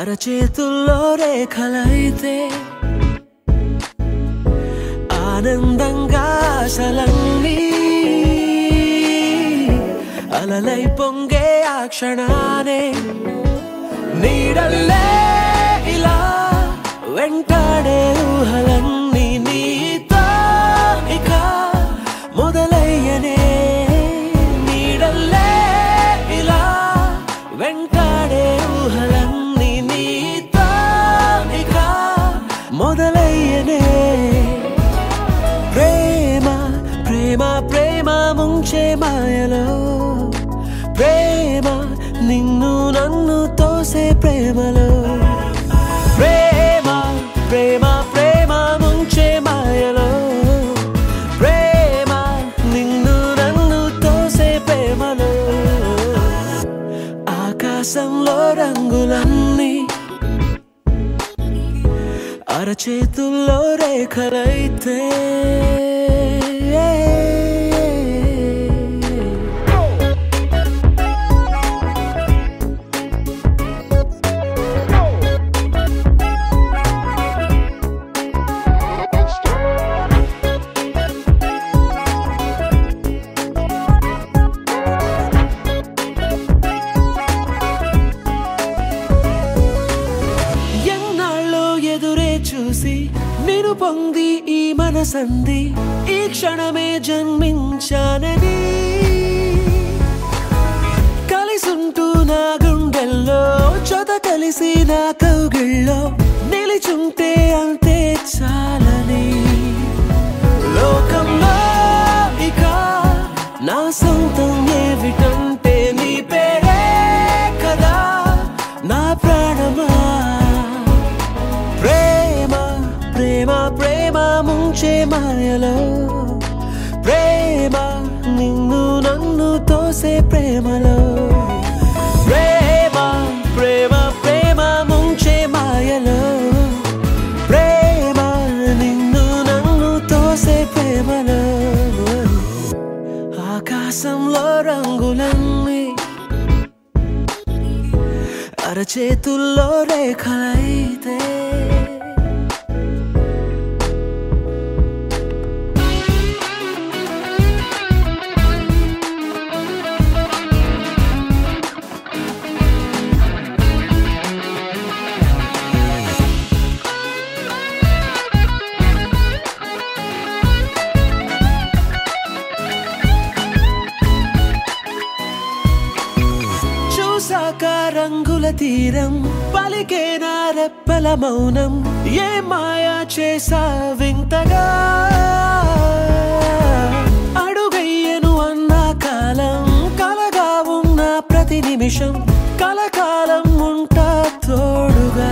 అరచేతుల్లో రేఖలైతే ఆనందంగా ఆశలన్నీ అలలై పొంగే ఆ క్షణానే నీడల్లే ఇలా వెంటాడే ఊహలన్నీ నీతో ఇక మొదలయ్యనే నీడల్లే ఇలా వెంటాడే ఊహలన్నీ నీతో ఇక మొదలయ్యనే ప్రేమ ప్రేమ ప్రేమ ముంచే మాయలో ప్రేమ నిన్ను నన్ను తోసే ప్రేమలో ప్రేమ ప్రేమ ప్రేమ ముంచే మాయలో ప్రేమ నిన్ను నన్ను తోసే ప్రేమలో ఆకాశంలో రంగులన్నీ అరచేతుల్లో రేఖలైతే ఎన్నాళ్ళు ఎదురే చూసి నేను పొంది ఈ మనసంది ఈ క్షణమే జన్మించానని కలిసుంటూ నా గుండెల్లో చొత కలిసి నా కౌగిళ్ళో నిలిచుంటే అంతే చాలని లోకంలో ఇక నా సొంతం ఏమిటంటే నీ పేరే కదా నా ప్రాణమా ప్రేమ ప్రేమ ప్రేమ ముంచే మాయలో ప్రేమ నిన్ను నన్ను తోసే ప్రేమలో ప్రేమ ప్రేమ ప్రేమ ముంచే మాయలో ప్రేమ నిన్ను నన్ను తోసే ప్రేమలో ఆకాశంలో రంగులన్నీ అరచేతుల్లో రేఖలైతే చూసాక రంగుల తీరం పలికే నా రెప్పల మౌనం ఏ మాయా చేసా వింతగా అడుగయ్యను అన్న కాలం కలగా ఉన్న ప్రతి నిమిషం కలకాలం ఉంటా తోడుగా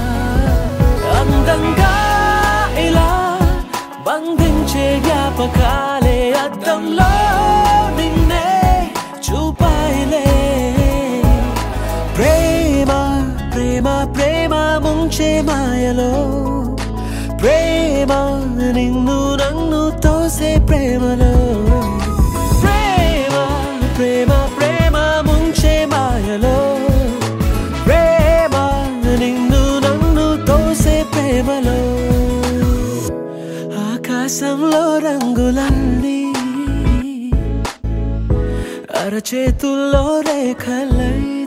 అందంగా ఇలా బంధించే జ్ఞాపకాలే అద్దంలో నిన్నే చూపాయిలే ప్రేమ ప్రేమ ప్రేమ ముంచే మాయలో ప్రేమ నిన్ను నన్ను తోసే ప్రేమలో ప్రేమ ప్రేమ ప్రేమ ముంచే మాయలో ప్రేమ నిన్ను నన్ను తోసే ప్రేమలో ఆకాశంలో రంగులన్నీ అరచేతుల్లో రేఖలై